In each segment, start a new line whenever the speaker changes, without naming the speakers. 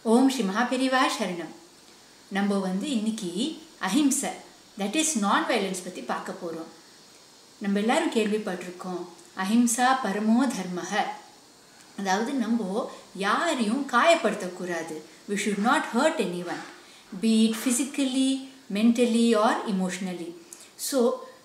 ஓம் ஸ்ரீ மகாபெரிவா சரணம் நம்ம வந்து இன்னைக்கு அஹிம்சை தட் இஸ் நான் வயலன்ஸ் பற்றி பார்க்க போகிறோம் நம்ம எல்லாரும் கேள்விப்பட்டிருக்கோம் அஹிம்சா பரமோ தர்மக அதாவது நம்ம யாரையும் காயப்படுத்தக்கூடாது we should not hurt anyone be it physically mentally or emotionally so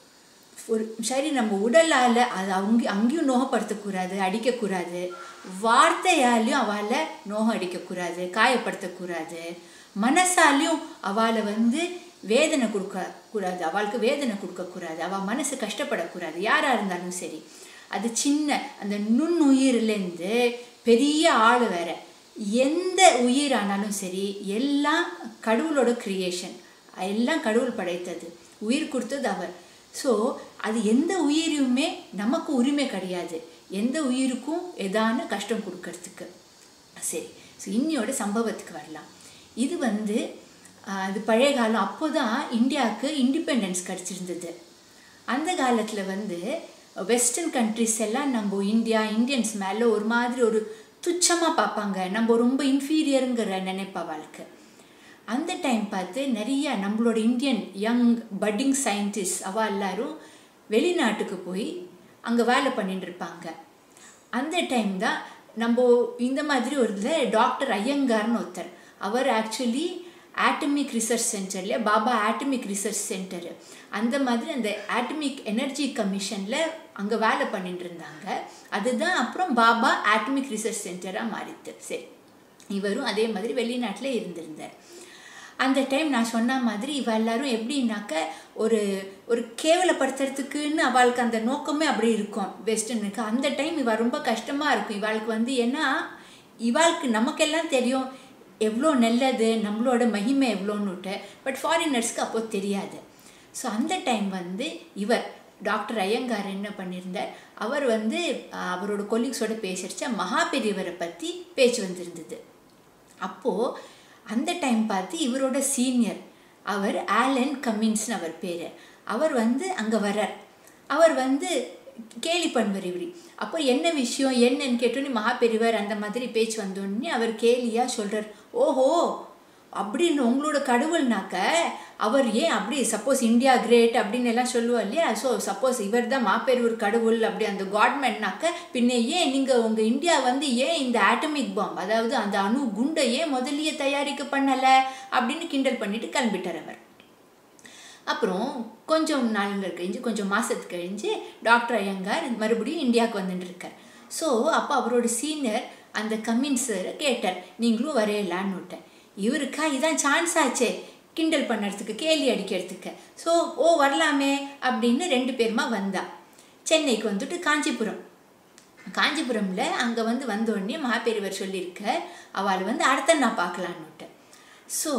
ஒரு சரி நம்ம உடலால் அது அவங்க அங்கேயும் நோகப்படுத்தக்கூடாது அடிக்கக்கூடாது வார்த்தையாலையும் அவளை நோகம் அடிக்கக்கூடாது காயப்படுத்தக்கூடாது மனசாலையும் அவளை வந்து வேதனை கொடுக்க கூடாது அவளுக்கு வேதனை கொடுக்கக்கூடாது அவள் மனசு கஷ்டப்படக்கூடாது யாராக இருந்தாலும் சரி அது சின்ன அந்த நுண்ணுயிர்லேருந்து பெரிய ஆள் வேற எந்த உயிரானாலும் சரி எல்லாம் கடவுளோட கிரியேஷன் எல்லாம் கடவுள் படைத்தது உயிர் கொடுத்தது அவர் ஸோ அது எந்த உயிருமே நமக்கு உரிமை கிடையாது எந்த உயிருக்கும் எதான கஷ்டம் கொடுக்கறதுக்கு சரி ஸோ இன்னியோட சம்பவத்துக்கு வரலாம் இது வந்து அது பழைய காலம் அப்போ தான் இந்தியாவுக்கு இண்டிபெண்டன்ஸ் கிடச்சிருந்தது அந்த காலத்தில் வந்து வெஸ்டர்ன் கண்ட்ரிஸ் எல்லாம் நம்ம இந்தியா இந்தியன்ஸ் மேலே ஒரு மாதிரி ஒரு துச்சமாக பார்ப்பாங்க நம்ம ரொம்ப இன்ஃபீரியருங்கிற நினைப்பா வாழ்க்கை அந்த டைம் பார்த்து நிறைய நம்மளோட இந்தியன் யங் பட்டிங் சயின்டிஸ்ட் அவ எல்லாரும் வெளிநாட்டுக்கு போய் அங்கே வேலை பண்ணிட்டு இருப்பாங்க அந்த டைம் தான் நம்ம இந்த மாதிரி ஒரு இதில் டாக்டர் ஐயங்கார்னு ஒருத்தர் அவர் ஆக்சுவலி ஆட்டமிக் ரிசர்ச் சென்டர்ல பாபா ஆட்டமிக் ரிசர்ச் சென்டர் அந்த மாதிரி அந்த ஆட்டமிக் எனர்ஜி கமிஷனில் அங்கே வேலை பண்ணிட்டு இருந்தாங்க அதுதான் அப்புறம் பாபா ஆட்டமிக் ரிசர்ச் சென்டராக மாறித்து சரி இவரும் அதே மாதிரி வெளிநாட்டில் இருந்திருந்தார் அந்த டைம் நான் சொன்ன மாதிரி இவ எல்லாரும் எப்படின்னாக்க ஒரு ஒரு கேவலப்படுத்துறதுக்குன்னு அவளுக்கு அந்த நோக்கமே அப்படி இருக்கும் வெஸ்டர்னுக்கு அந்த டைம் இவள் ரொம்ப கஷ்டமாக இருக்கும் இவாளுக்கு வந்து ஏன்னா இவாளுக்கு நமக்கெல்லாம் தெரியும் எவ்வளோ நல்லது நம்மளோட மகிமை எவ்வளோன்னுட்டு பட் ஃபாரினர்ஸ்க்கு அப்போ தெரியாது ஸோ அந்த டைம் வந்து இவர் டாக்டர் ஐயங்கார் என்ன பண்ணியிருந்தார் அவர் வந்து அவரோட கொலீக்ஸோட பேசிடுச்சா மகா பெரியவரை பற்றி பேச்சு வந்திருந்தது அப்போது அந்த டைம் பார்த்து இவரோட சீனியர் அவர் ஆலன் கமின்ஸ்னு அவர் பேர் அவர் வந்து அங்கே வரார் அவர் வந்து கேலி பண்ணுவார் இப்படி அப்போ என்ன விஷயம் என்னன்னு கேட்டோன்னே மகாபெரிவர் அந்த மாதிரி பேச்சு வந்தோடனே அவர் கேலியாக சொல்கிறார் ஓஹோ அப்படின்னு உங்களோட கடவுள்னாக்க அவர் ஏன் அப்படி சப்போஸ் இந்தியா கிரேட் அப்படின்னு எல்லாம் சொல்லுவோம் இல்லையா ஸோ சப்போஸ் இவர் தான் மாப்பெருவர் கடவுள் அப்படி அந்த காட்மெண்ட்னாக்க பின்ன ஏன் நீங்கள் உங்கள் இந்தியா வந்து ஏன் இந்த ஆட்டமிக் பாம் அதாவது அந்த அணு குண்டை ஏன் முதலியே தயாரிக்க பண்ணலை அப்படின்னு கிண்டல் பண்ணிட்டு கிளம்பிட்டார் அவர் அப்புறம் கொஞ்சம் நாளுங்கள் கழிஞ்சு கொஞ்சம் மாதத்துக்கு கழிஞ்சு டாக்டர் ஐயங்கார் மறுபடியும் இந்தியாவுக்கு வந்துட்டு இருக்கார் ஸோ அப்போ அவரோட சீனியர் அந்த கமின்ஸரை கேட்டார் நீங்களும் வரையலான்னு விட்டேன் இவருக்கா இதான் சான்ஸ் ஆச்சே கிண்டல் பண்ணுறதுக்கு கேலி அடிக்கிறதுக்கு ஸோ ஓ வரலாமே அப்படின்னு ரெண்டு பேருமா வந்தா சென்னைக்கு வந்துட்டு காஞ்சிபுரம் காஞ்சிபுரமில் அங்கே வந்து வந்தோடனே மகாபெரிவர் சொல்லியிருக்க அவள் வந்து அடுத்த நான் பார்க்கலான்னுட்டு ஸோ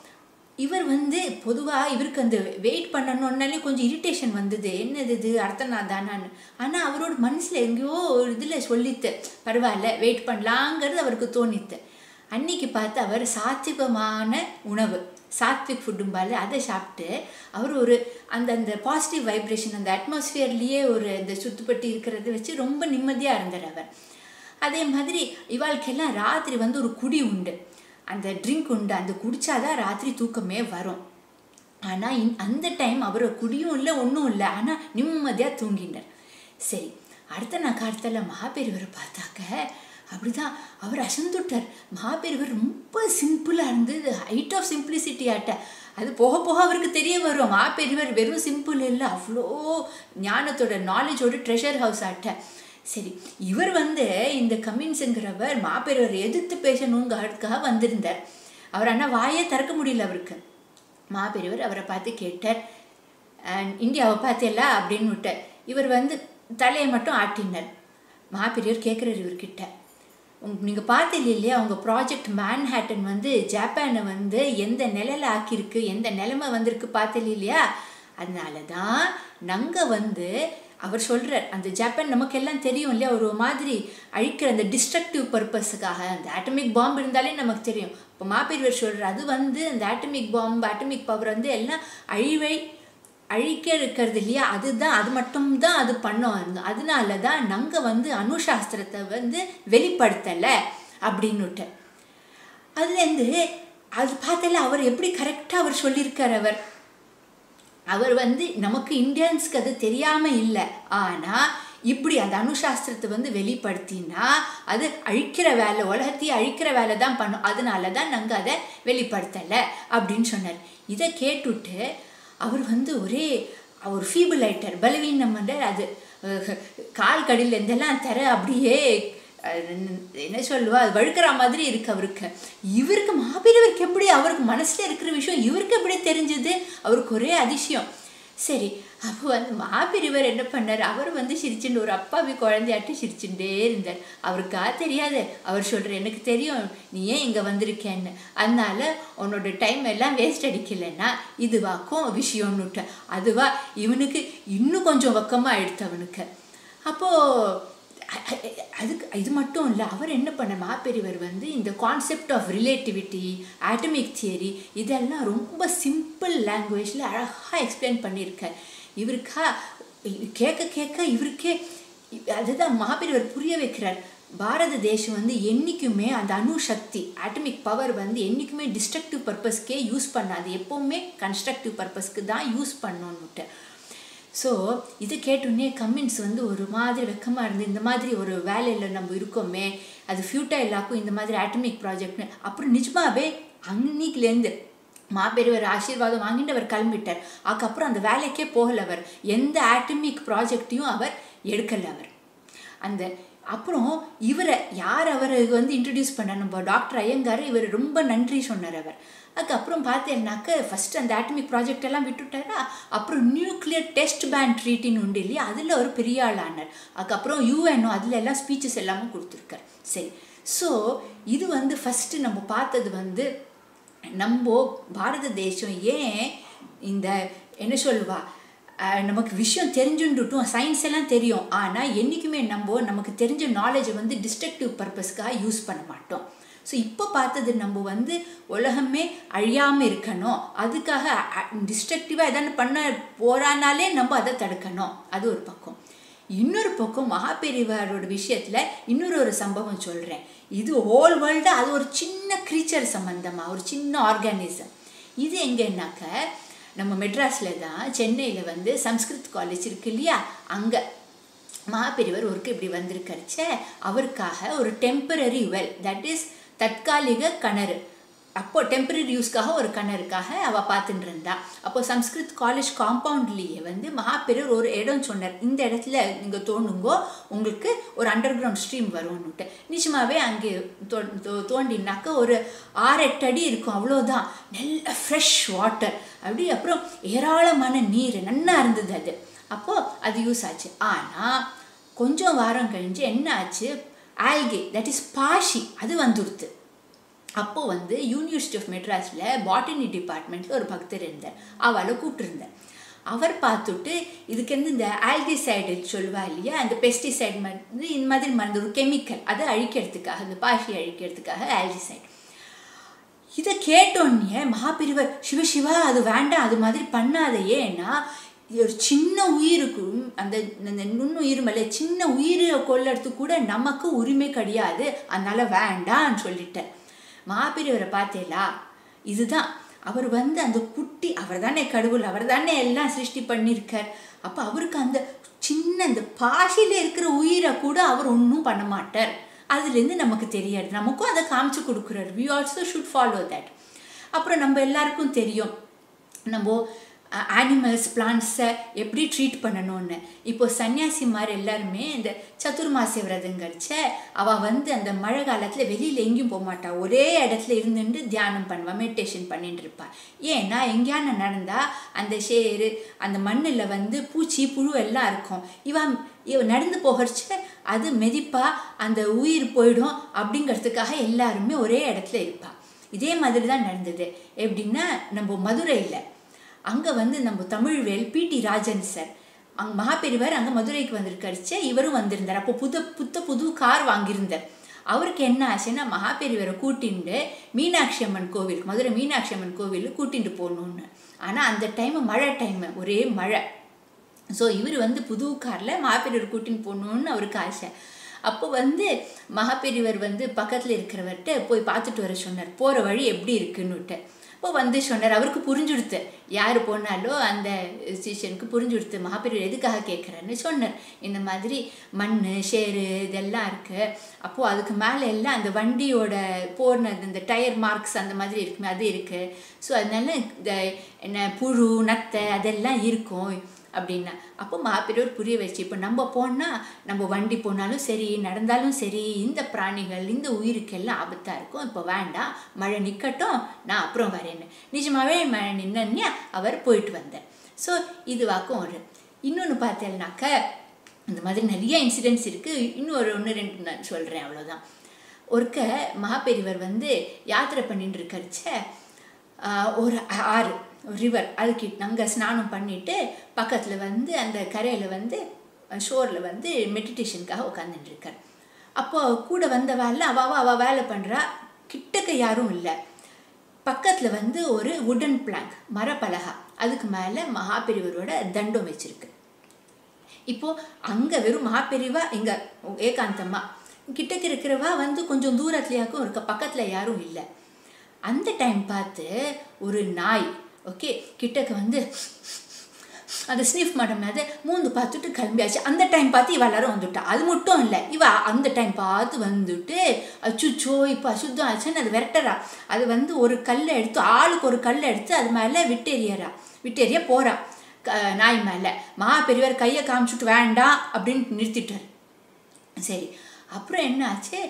இவர் வந்து பொதுவாக இவருக்கு அந்த வெயிட் பண்ணணுன்னாலே கொஞ்சம் இரிட்டேஷன் வந்தது என்னது இது அர்த்தனா தானான்னு ஆனால் அவரோட மனசில் எங்கேயோ ஒரு இதில் சொல்லித்து பரவாயில்ல வெயிட் பண்ணலாங்கிறது அவருக்கு தோணித்து அன்னைக்கு பார்த்து அவர் சாத்விகமான உணவு சாத்விக் ஃபுட்டும்பால் அதை சாப்பிட்டு அவர் ஒரு அந்த அந்த பாசிட்டிவ் வைப்ரேஷன் அந்த அட்மாஸ்ஃபியர்லேயே ஒரு இந்த சுத்துப்பட்டி இருக்கிறத வச்சு ரொம்ப நிம்மதியாக இருந்தார் அவர் அதே மாதிரி இவாளுக்கெல்லாம் ராத்திரி வந்து ஒரு குடி உண்டு அந்த ட்ரிங்க் உண்டு அந்த குடித்தாதான் ராத்திரி தூக்கமே வரும் ஆனால் இன் அந்த டைம் அவர் குடியும் இல்லை ஒன்றும் இல்லை ஆனால் நிம்மதியாக தூங்கினார் சரி அடுத்த நான் காலத்தில் மகாபெரிவரை பார்த்தாக்க அப்படிதான் அவர் அசந்துட்டார் மகாபெரிவர் ரொம்ப சிம்பிளாக இருந்தது ஹைட் ஆஃப் சிம்பிளிசிட்டி ஆட்ட அது போக போக அவருக்கு தெரிய வரும் மகாபெரிவர் வெறும் சிம்பிள் இல்லை அவ்வளோ ஞானத்தோட நாலேஜோட ட்ரெஷர் ஹவுஸ் ஆட்ட சரி இவர் வந்து இந்த கமின்ஸுங்கிறவர் மாபெரியவர் எதிர்த்து பேசணுங்கிறதுக்காக வந்திருந்தார் அவர் ஆனால் வாயே திறக்க முடியல அவருக்கு மாபெரியவர் அவரை பார்த்து கேட்டார் இந்தியாவை பார்த்தேல அப்படின்னு விட்டார் இவர் வந்து தலையை மட்டும் ஆட்டினார் மாபெரியவர் கேட்குறாரு இவர்கிட்ட உங் நீங்கள் பார்த்தீங்க இல்லையா உங்கள் ப்ராஜெக்ட் மேன்ஹேட்டன் வந்து ஜப்பானை வந்து எந்த நிலையில் ஆக்கியிருக்கு எந்த நிலைமை வந்திருக்கு பார்த்தீங்க இல்லையா அதனால தான் நாங்கள் வந்து அவர் சொல்கிறார் அந்த ஜப்பான் நமக்கெல்லாம் தெரியும் இல்லையா ஒரு மாதிரி அழிக்கிற அந்த டிஸ்ட்ரக்டிவ் பர்பஸுக்காக அந்த ஆட்டமிக் பாம்பு இருந்தாலே நமக்கு தெரியும் இப்போ மாப்பெரியவர் சொல்கிறார் அது வந்து அந்த ஆட்டமிக் பாம்பு ஆட்டமிக் பவர் வந்து எல்லாம் அழிவை அழிக்க இருக்கிறது இல்லையா அதுதான் அது மட்டும்தான் அது பண்ணோம் அதனால தான் நாங்கள் வந்து அணுசாஸ்திரத்தை வந்து வெளிப்படுத்தலை அப்படின்னுட்டு அதுலேருந்து அது பார்த்தால அவர் எப்படி கரெக்டாக அவர் சொல்லியிருக்கார் அவர் அவர் வந்து நமக்கு இந்தியன்ஸ்க்கு அது தெரியாமல் இல்லை ஆனால் இப்படி அந்த அணுசாஸ்திரத்தை வந்து வெளிப்படுத்தினா அது அழிக்கிற வேலை உலகத்தையே அழிக்கிற வேலை தான் பண்ணும் அதனால தான் நாங்கள் அதை வெளிப்படுத்தலை அப்படின்னு சொன்னார் இதை கேட்டுட்டு அவர் வந்து ஒரே அவர் ஃபீபிள் ஆயிட்டார் பலவீனம் வந்து அது அஹ், கால் கடியில் இருந்தெல்லாம் தர அப்படியே அஹ், என்ன சொல்லுவா அது வழுக்கிற மாதிரி இருக்கு அவருக்கு இவருக்கு மாபெரியவருக்கு எப்படி அவருக்கு மனசுல இருக்கிற விஷயம் இவருக்கு எப்படி தெரிஞ்சது அவருக்கு ஒரே அதிசயம் சரி அப்போ வந்து மாபெரியவர் என்ன பண்ணார் அவர் வந்து சிரிச்சுட்டு ஒரு அப்பாவி குழந்தையாட்டி சிரிச்சுட்டே இருந்தார் அவருக்கா தெரியாது அவர் சொல்ற எனக்கு தெரியும் நீ ஏன் இங்கே வந்திருக்கேன்னு அதனால உன்னோட டைம் எல்லாம் வேஸ்ட் அடிக்கலைன்னா இதுவாக்கும் விஷயம்னுட்டு அதுவா இவனுக்கு இன்னும் கொஞ்சம் வக்கமாக ஆயிடுத்து அவனுக்கு அப்போது அ- அ- அதுக்கு இது மட்டும் இல்லை அவர் என்ன பண்ண மாப்பெரியவர் வந்து இந்த concept of relativity atomic theory இதெல்லாம் ரொம்ப சிம்பிள் லாங்குவேஜில் அழகாக எக்ஸ்பிளைன் பண்ணியிருக்கார் இவருக்கா இ- கேட்க கேட்க இவருக்கே இ- அதுதான் மாபெரியவர் புரிய வைக்கிறார் பாரத தேசம் வந்து என்றைக்குமே அந்த அணு சக்தி ஆட்டமிக் பவர் வந்து என்றைக்குமே டிஸ்ட்ரக்டிவ் பர்பஸ்க்கே யூஸ் பண்ணாது எப்போவுமே கன்ஸ்ட்ரக்டிவ் பர்பஸ்க்கு தான் யூஸ் பண்ணணுன்னுட்டு ஸோ இது கேட்டோடனே கம்மின்ஸ் வந்து ஒரு மாதிரி வெக்கமாக இருந்து இந்த மாதிரி ஒரு வேலையில் நம்ம இருக்கோமே அது ஃபியூட்டைலாக்கும் இந்த மாதிரி ஆட்டமிக் ப்ராஜெக்ட்னு அப்புறம் நிஜமாவே அன்னைக்குலேருந்து மாபெரியவர் ஆசீர்வாதம் வாங்கிட்டு அவர் கிளம்பிட்டார் அதுக்கப்புறம் அந்த வேலைக்கே போகல அவர் எந்த ஆட்டமிக் ப்ராஜெக்டையும் அவர் எடுக்கல அவர் அந்த அப்புறம் இவரை யார் அவரை வந்து இன்ட்ரடியூஸ் பண்ண நம்ம டாக்டர் ஐயங்கார் இவர் ரொம்ப நன்றி சொன்னார் அவர் அதுக்கப்புறம் பார்த்தேன்னாக்க ஃபர்ஸ்ட் அந்த ஆட்டமிக் ப்ராஜெக்ட் எல்லாம் விட்டுட்டாரா அப்புறம் நியூக்ளியர் டெஸ்ட் பேன் ட்ரீட்டின்னு உண்டு இல்லையா அதில் ஒரு பெரிய ஆள் ஆனார் அதுக்கப்புறம் யூஎன்ஓ அதில் எல்லாம் ஸ்பீச்சஸ் எல்லாமே கொடுத்துருக்கார் சரி ஸோ இது வந்து ஃபஸ்ட்டு நம்ம பார்த்தது வந்து நம்ம பாரத தேசம் ஏன் இந்த என்ன சொல்லுவா அஹ், நமக்கு விஷயம் தெரிஞ்சுட்டுட்டும் சயின்ஸ் எல்லாம் தெரியும் ஆனால் என்றைக்குமே நம்ம நமக்கு தெரிஞ்ச நாலேஜை வந்து டிஸ்ட்ரக்டிவ் பர்பஸ்க்காக யூஸ் பண்ண மாட்டோம் ஸோ இப்போ பார்த்தது நம்ம வந்து உலகமே அழியாமல் இருக்கணும் அதுக்காக டிஸ்ட்ரக்டிவாக எதனா பண்ண போறானாலே நம்ம அதை தடுக்கணும் அது ஒரு பக்கம் இன்னொரு பக்கம் மகாபெரிவாரோட விஷயத்தில் இன்னொரு ஒரு சம்பவம் சொல்கிறேன் இது ஹோல் வேர்ல்டு அது ஒரு சின்ன க்ரீச்சர் சம்மந்தமாக ஒரு சின்ன ஆர்கானிசம் இது எங்கன்னாக்க நம்ம மெட்ராஸில் தான் சென்னையில் வந்து சம்ஸ்கிருத் காலேஜ் இருக்கு இல்லையா அங்கே மகாபெரிவர் ஒருக்கு இப்படி வந்திருக்கறச்ச அவருக்காக ஒரு டெம்பரரி வெல் தட் இஸ் தற்காலிக கிணறு அப்போ டெம்பரரி யூஸ்க்காக ஒரு கிணறுக்காக அவள் பார்த்துட்டு இருந்தா அப்போ சம்ஸ்கிருத் காலேஜ் காம்பவுண்ட்லேயே வந்து மகாபெரியர் ஒரு இடம் சொன்னார் இந்த இடத்துல நீங்கள் தோணுங்கோ உங்களுக்கு ஒரு அண்டர் கிரவுண்ட் ஸ்ட்ரீம் வரும்னுட்டு நிஜமாவே அங்கே தோ தோ- தோண்டினாக்க ஒரு ஆறு எட்டு அடி இருக்கும் அவ்வளோதான் நல்ல ஃப்ரெஷ் வாட்டர் அப்படி அப்புறம் ஏராளமான நீர் நன்னா இருந்தது அது அப்போது அது யூஸ் ஆச்சு ஆனால் கொஞ்சம் வாரம் கழிஞ்சு என்ன ஆச்சு ஆல்கே தட் இஸ் பாஷி அது வந்துடுத்து அப்போ வந்து யூனிவர்சிட்டி ஆஃப் மெட்ராஸில் பாட்டனி டிபார்ட்மெண்ட்டில் ஒரு பக்தர் இருந்தார் அவளை கூப்பிட்டுருந்தார் அவர் பார்த்துட்டு இதுக்கு வந்து இந்த ஆல்கிசைடு சொல்லுவா இல்லையா அந்த பெஸ்டிசைட் வந்து இந்த மாதிரி மருந்து ஒரு கெமிக்கல் அதை அழிக்கிறதுக்காக இந்த பாஷி அழிக்கிறதுக்காக ஆல்கிசைடு இதை கேட்டோன்னே மகாபிரிவர் சிவ சிவா அது வேண்டாம் அது மாதிரி பண்ணாத ஏன்னா இது ஒரு சின்ன உயிருக்கும் அந்த அந்த நுண்ணுயிர் மேலே சின்ன உயிரை கொல்லறதுக்கு கூட நமக்கு உரிமை கிடையாது அதனால வேண்டான்னு சொல்லிட்டேன் மகாபிரிவரை பார்த்தேலா இதுதான் அவர் வந்து அந்த குட்டி அவர் தானே கடவுள் அவர் தானே எல்லாம் சிருஷ்டி பண்ணியிருக்கார் அப்போ அவருக்கு அந்த சின்ன அந்த பாஷையில் இருக்கிற உயிரை கூட அவர் ஒன்றும் பண்ண மாட்டார் அதுலேருந்து நமக்கு தெரியாது நமக்கும் அதை காமிச்சு கொடுக்குறாரு we also should follow that அப்புறம் நம்ம எல்லாருக்கும் தெரியும் நம்ம அனிமல்ஸ் பிளான்ட்ஸை எப்படி ட்ரீட் பண்ணணும்னு இப்போ சன்னியாசிமார் எல்லாருமே இந்த சதுர்மாசிய விரதம் கழிச்ச அவள் வந்து அந்த மழை காலத்தில் வெளியில் எங்கேயும் போக மாட்டா ஒரே இடத்துல இருந்துட்டு தியானம் பண்ணுவா மெடிடேஷன் பண்ணிட்டு இருப்பா ஏன்னா எங்கேயான நடந்தா அந்த ஷேரு அந்த மண்ணில் வந்து பூச்சி புழு எல்லாம் இருக்கும் இவன் இவ நடந்து போகிறச்ச அது மெதிப்பா அந்த உயிர் போயிடும் அப்படிங்கிறதுக்காக எல்லாருமே ஒரே இடத்துல இருப்பா இதே மாதிரி தான் நடந்தது எப்படின்னா நம்ம மதுரையில் அங்கே வந்து நம்ம தமிழ்வேல் பிடி ராஜன் சார் அங்கே மகாபெரிவர் அங்கே மதுரைக்கு வந்திருக்கடிச்சு இவரும் வந்திருந்தார் அப்போ புது புத்த புது கார் வாங்கியிருந்தார் அவருக்கு என்ன ஆச்சுன்னா மகாபெரிவரை கூட்டிண்டு மீனாட்சி அம்மன் கோவில் மதுரை மீனாட்சி அம்மன் கோவில் கூட்டிட்டு போகணுன்னு ஆனால் அந்த டைமு மழை டைமு ஒரே மழை ஸோ இவர் வந்து புது காரில் மாப்பெரியர் கூட்டின்னு போகணுன்னு அவருக்கு ஆசை அப்போ வந்து மகாபெரிவர் வந்து பக்கத்தில் இருக்கிறவர்கிட்ட போய் பார்த்துட்டு வர சொன்னார் போகிற வழி எப்படி இருக்குன்னுட்டு அப்போ வந்து சொன்னார் அவருக்கு புரிஞ்சுடுத்து யார் போனாலும் அந்த சிஷியனுக்கு புரிஞ்சுடுத்து மகாபெரிவர் எதுக்காக கேட்குறாருன்னு சொன்னார் இந்த மாதிரி மண் ஷேரு இதெல்லாம் இருக்குது அப்போது அதுக்கு மேலே எல்லாம் அந்த வண்டியோட போனது இந்த டயர் மார்க்ஸ் அந்த மாதிரி இருக்குமே அது இருக்குது ஸோ அதனால இந்த என்ன புழு நத்தை அதெல்லாம் இருக்கும் அப்படின்னா அப்போ மாப்பெரியோர் புரிய வச்சு இப்போ நம்ம போனால் நம்ம வண்டி போனாலும் சரி நடந்தாலும் சரி இந்த பிராணிகள் இந்த உயிருக்கெல்லாம் ஆபத்தாக இருக்கும் இப்போ வேண்டாம் மழை நிற்கட்டும் நான் அப்புறம் வரேன்னு நிஜமாவே மழை நின்னே அவர் போயிட்டு வந்தார் ஸோ இது வாக்கும் ஒரு இன்னொன்று பார்த்தேன்னாக்க இந்த மாதிரி நிறைய இன்சிடென்ட்ஸ் இருக்குது இன்னும் ஒரு ஒன்று ரெண்டு நான் சொல்கிறேன் அவ்வளோதான் ஒருக்க மகாபெரிவர் வந்து யாத்திரை பண்ணிட்டு இருக்கறச்ச ஒரு ஆறு ரிவர் அதுக்கிட்ட அங்கே ஸ்நானம் பண்ணிவிட்டு பக்கத்தில் வந்து அந்த கரையில் வந்து ஷோரில் வந்து மெடிடேஷனுக்காக உட்காந்துட்டு இருக்கார் அப்போ கூட வந்தவாள்லாம் அவ அவள் வேலை பண்ணுறா கிட்டக்க யாரும் இல்லை பக்கத்தில் வந்து ஒரு உடன் பிளாங்க் மரப்பலகா அதுக்கு மேலே மகாபெரிவரோட தண்டம் வச்சிருக்கு இப்போது அங்கே வெறும் மகாபெரிவா இங்கே ஏகாந்தம்மா கிட்டக்கு இருக்கிறவா வந்து கொஞ்சம் தூரத்துலையாக்கும் இருக்க பக்கத்தில் யாரும் இல்லை அந்த டைம் பார்த்து ஒரு நாய் ஓகே கிட்டக்கு வந்து அந்த ஸ்னிஃப் மடம்னாது மூந்து பார்த்துட்டு கிளம்பியாச்சு அந்த டைம் பார்த்து இவ எல்லாரும் வந்துட்டா அது மட்டும் இல்லை இவ அந்த டைம் பார்த்து வந்துட்டு அச்சுச்சோ இப்போ அசுத்தம் ஆச்சுன்னு அது விரட்டுறா அது வந்து ஒரு கல்லை எடுத்து ஆளுக்கு ஒரு கல்லை எடுத்து அது மேலே விட்டெறியறா விட்டெறிய போகிறா நாய் மேலே மகா பெரியவர் கையை காமிச்சிட்டு வேண்டாம் அப்படின்னு நிறுத்திட்டார் சரி அப்புறம் என்ன ஆச்சு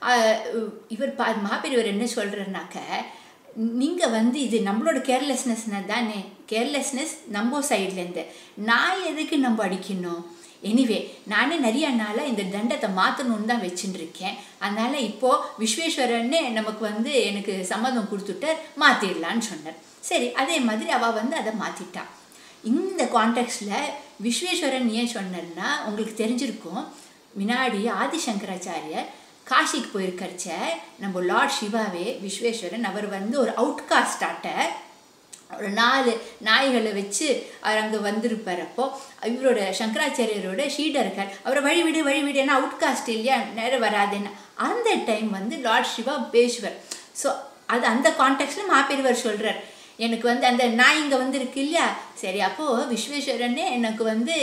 இவர் பா மகாபெரியவர் என்ன சொல்கிறேன்னாக்க நீங்கள் வந்து இது நம்மளோட கேர்லெஸ்னஸ் தானே கேர்லெஸ்னஸ் நம்ம சைட்லேருந்து நான் எதுக்கு நம்ம அடிக்கணும் எனிவே நானே நிறைய நாளாக இந்த தண்டத்தை மாற்றணும்னு தான் வச்சுட்டு இருக்கேன் அதனால் இப்போது விஸ்வேஸ்வரன்னு நமக்கு வந்து எனக்கு சம்மதம் கொடுத்துட்டு மாற்றிடலான்னு சொன்னார் சரி அதே மாதிரி அவள் வந்து அதை மாற்றிட்டா இந்த கான்டெக்ட்ஸில் விஸ்வேஸ்வரன் ஏன் சொன்னேன்னா உங்களுக்கு தெரிஞ்சிருக்கும் முன்னாடி ஆதிசங்கராச்சாரியர் காஷிக்கு போயிருக்கறச்ச நம்ம லார்ட் சிவாவே விஸ்வேஸ்வரன் அவர் வந்து ஒரு அவுட்காஸ்டாட்ட ஒரு நாலு நாய்களை வச்சு அவர் அங்கே வந்திருப்பார் அப்போ இவரோட சங்கராச்சாரியரோட ஷீடர்கள் அவரை வழிவிடு வழிவிடு ஏன்னா அவுட்காஸ்ட் இல்லையா நேரம் வராதுன்னு அந்த டைம் வந்து லார்ட் சிவா பேசுவார் ஸோ அது அந்த கான்டெக்ட்ல மாப்பெருவர் சொல்கிறார் எனக்கு வந்து அந்த நாய் இங்கே வந்திருக்கு இல்லையா சரி அப்போது விஸ்வேஸ்வரனே எனக்கு வந்து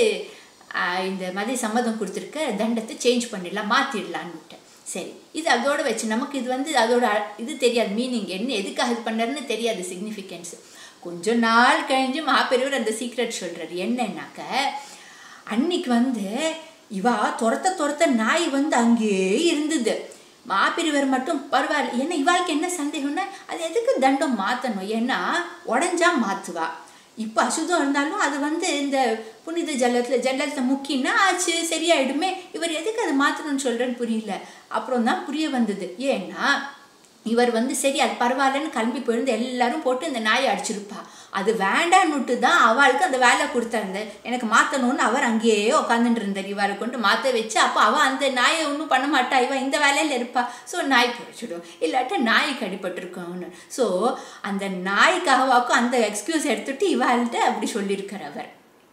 இந்த மாதிரி சம்மதம் கொடுத்துருக்க தண்டத்தை சேஞ்ச் பண்ணிடலாம் மாற்றிடலான்னு சரி இது அதோட வச்சு நமக்கு இது வந்து அதோட இது தெரியாது மீனிங் என்ன எதுக்காக இது பண்ணாருன்னு தெரியாது சிக்னிஃபிகன்ஸ் கொஞ்ச நாள் கழிஞ்சு மாப்பெரியவர் அந்த சீக்ரெட் சொல்கிறார் என்னன்னாக்க அன்னைக்கு வந்து இவா துரத்த துரத்த நாய் வந்து அங்கேயே இருந்தது மாப்பிரிவர் மட்டும் பரவாயில்ல ஏன்னா இவாளுக்கு என்ன சந்தேகம்னா அது எதுக்கு தண்டம் மாற்றணும் ஏன்னா உடஞ்சா மாற்றுவா இப்போ அசுத்தம் இருந்தாலும் அது வந்து இந்த புனித ஜலத்தில் ஜலத்தை முக்கினா ஆச்சு சரியாயிடுமே இவர் எதுக்கு அதை மாற்றணும்னு சொல்கிறேன்னு புரியல அப்புறம் தான் புரிய வந்தது ஏன்னா இவர் வந்து சரி அது பரவாயில்லன்னு கிளம்பி போயிருந்து எல்லாரும் போட்டு இந்த நாயை அடிச்சிருப்பா அது வேண்டான்னுட்டு தான் அவளுக்கு அந்த வேலை கொடுத்தாருந்த எனக்கு மாற்றணும்னு அவர் அங்கேயே உட்காந்துட்டு இருந்தார் இவரை கொண்டு மாற்ற வச்சு அப்போ அவள் அந்த நாயை ஒன்றும் பண்ண மாட்டா இவன் இந்த வேலையில் இருப்பா ஸோ நாய்க்கு வச்சுடும் இல்லாட்ட நாய்க்கு அடிபட்டிருக்கோன்னு ஸோ அந்த நாய்க்காகவாக்கும் அந்த எக்ஸ்கியூஸ் எடுத்துட்டு இவாள்கிட்ட அப்படி சொல்லியிருக்கார் அவர்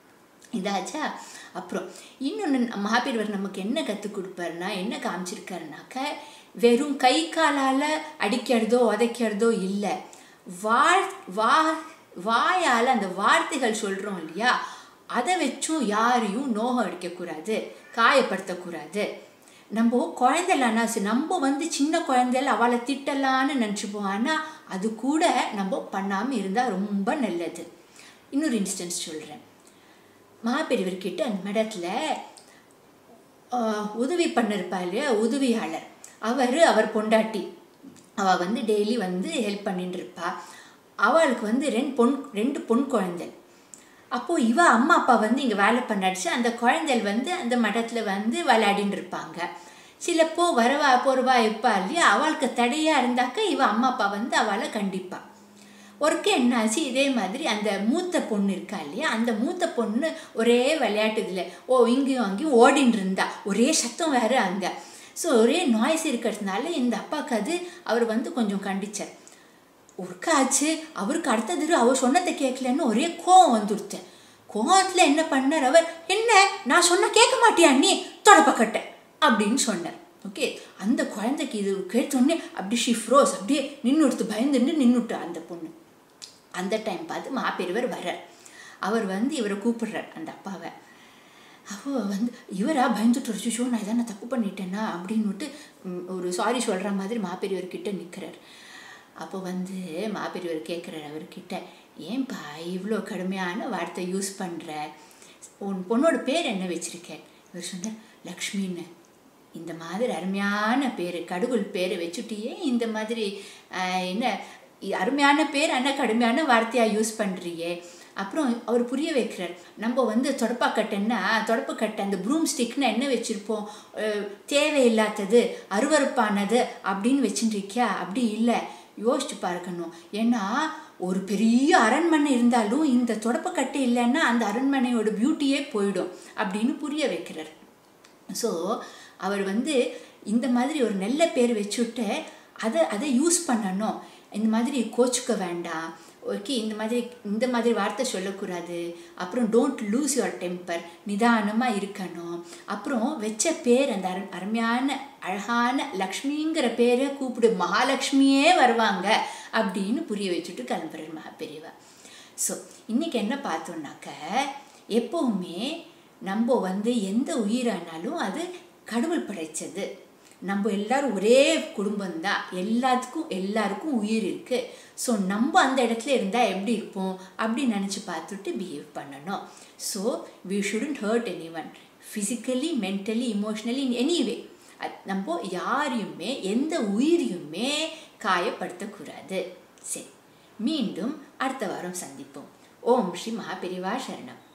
இதாச்சா அப்புறம் இன்னொன்று மகாபீர்வர் நமக்கு என்ன கற்றுக் கொடுப்பாருன்னா என்ன காமிச்சிருக்காருனாக்க வெறும் கை காலால் அடிக்கிறதோ உதைக்கிறதோ இல்லை வாழ் வா வாயால் அந்த வார்த்தைகள் சொல்கிறோம் இல்லையா அதை வச்சும் யாரையும் நோகம் அடிக்கக்கூடாது காயப்படுத்தக்கூடாது நம்ம குழந்தைலானா நம்ம வந்து சின்ன குழந்தைல அவளை திட்டலான்னு நினச்சிப்போம் ஆனால் அது கூட நம்ம பண்ணாமல் இருந்தால் ரொம்ப நல்லது இன்னொரு இன்ஸ்டன்ஸ் சொல்கிறேன் மகாபெரியவர்கிட்ட அந்த மடத்தில் உதவி பண்ணிருப்பா இல்லையா உதவியாளர் அவர் அவர் பொண்டாட்டி அவள் வந்து டெய்லி வந்து ஹெல்ப் பண்ணிட்டு இருப்பா அவளுக்கு வந்து ரெண்டு பொன் ரெண்டு பொன் குழந்தை அப்போது இவ அம்மா அப்பா வந்து இங்கே வேலை பண்ணாடிச்சு அந்த குழந்தைகள் வந்து அந்த மடத்தில் வந்து விளையாடின்னு இருப்பாங்க சிலப்போ வரவா போறவா இருப்பா இல்லையா அவளுக்கு தடையாக இருந்தாக்க இவ அம்மா அப்பா வந்து அவளை கண்டிப்பா ஒருக்க என்னாச்சு இதே மாதிரி அந்த மூத்த பொண்ணு இருக்கா இல்லையா அந்த மூத்த பொண்ணு ஒரே விளையாட்டு இதில் ஓ இங்கேயும் அங்கேயும் ஓடின்னு இருந்தா ஒரே சத்தம் வேறு அங்கே ஸோ ஒரே நாய்ஸ் இருக்கிறதுனால இந்த அப்பாவுக்கு அது அவர் வந்து கொஞ்சம் கண்டிச்சார் ஒர்க்காச்சு அவருக்கு அடுத்தது அவர் சொன்னதை கேட்கலன்னு ஒரே கோவம் வந்துடுத்தேன் கோவத்தில் என்ன பண்ணார் அவர் என்ன நான் சொன்ன கேட்க மாட்டியா நீ தொடப்பக்கட்டை அப்படின்னு சொன்னார் ஓகே அந்த குழந்தைக்கு இது கேட்டோடனே அப்படி ஷி ஃப்ரோஸ் அப்படியே நின்றுடுத்து பயந்துட்டு நின்றுட்டு அந்த பொண்ணு அந்த டைம் பார்த்து மாப்பெரியவர் வர்றார் அவர் வந்து இவரை கூப்பிடுறார் அந்த அப்பாவை அவ வந்து இவரா பயந்துட்டு வச்சுச்சோ நான் இதை நான் தப்பு பண்ணிட்டேன்னா அப்படின்னுட்டு ம், ஒரு சாரி சொல்கிற மாதிரி மாப்பெரியவர்கிட்ட நிற்கிறார் அப்போ வந்து மாப்பெரியவர் கேட்குறாரு அவர்கிட்ட ஏன்பா இவ்வளோ கடுமையான வார்த்தை யூஸ் பண்ணுற உன் பொண்ணோட பேர் என்ன வச்சிருக்கேன் இவர் சொன்னார் லக்ஷ்மின்னு இந்த மாதிரி அருமையான பேர் கடவுள் பேரை வச்சுட்டியே இந்த மாதிரி ஆஹ், என்ன இ- அருமையான பேர் ஆனால் கடுமையான வார்த்தையாக யூஸ் பண்ணுறியே அப்புறம் அவர் புரிய வைக்கிறார் நம்ம வந்து தொடப்பாக்கட்டைன்னா தொடப்பக்கட்டை அந்த ப்ரூம் ஸ்டிக்னா என்ன வச்சுருப்போம் தேவையில்லாதது அருவருப்பானது அப்படின்னு வச்சுருக்கியா அப்படி இல்லை யோசிச்சு பார்க்கணும் ஏன்னா ஒரு பெரிய அரண்மனை இருந்தாலும் இந்த தொடப்பக்கட்டை இல்லைன்னா அந்த அரண்மனையோட பியூட்டியே போயிடும் அப்படின்னு புரிய வைக்கிறார் ஸோ அவர் வந்து இந்த மாதிரி ஒரு நல்ல பேர் வச்சுட்டு அதை அதை யூஸ் பண்ணணும் இந்த மாதிரி கோச்சுக்க வேண்டாம் ஓகே இந்த மாதிரி இந்த மாதிரி வார்த்தை சொல்லக்கூடாது அப்புறம் டோன்ட் லூஸ் யுவர் டெம்பர் நிதானமாக இருக்கணும் அப்புறம் வச்ச பேர் அந்த அரு அருமையான அழகான லக்ஷ்மிங்கிற பேரை கூப்பிடு மகாலட்சுமியே வருவாங்க அப்படின்னு புரிய வச்சுட்டு கிளம்புறாரு மகா பெரியவா ஸோ இன்றைக்கி என்ன பார்த்தோம்னாக்க எப்போவுமே நம்ம வந்து எந்த உயிரானாலும் அது கடவுள் படைச்சது நம்ம எல்லாரும் ஒரே குடும்பம்தான் எல்லாத்துக்கும் எல்லாருக்கும் உயிர் இருக்குது ஸோ நம்ம அந்த இடத்துல இருந்தால் எப்படி இருப்போம் அப்படி நினச்சி பார்த்துட்டு பிஹேவ் பண்ணணும் so we shouldn't hurt anyone physically mentally emotionally in any way நம்ம யாரையுமே எந்த உயிரையுமே காயப்படுத்தக்கூடாது சரி மீண்டும் அடுத்த வாரம் சந்திப்போம் ஓம் ஸ்ரீ மகாபெரிவா சரணம்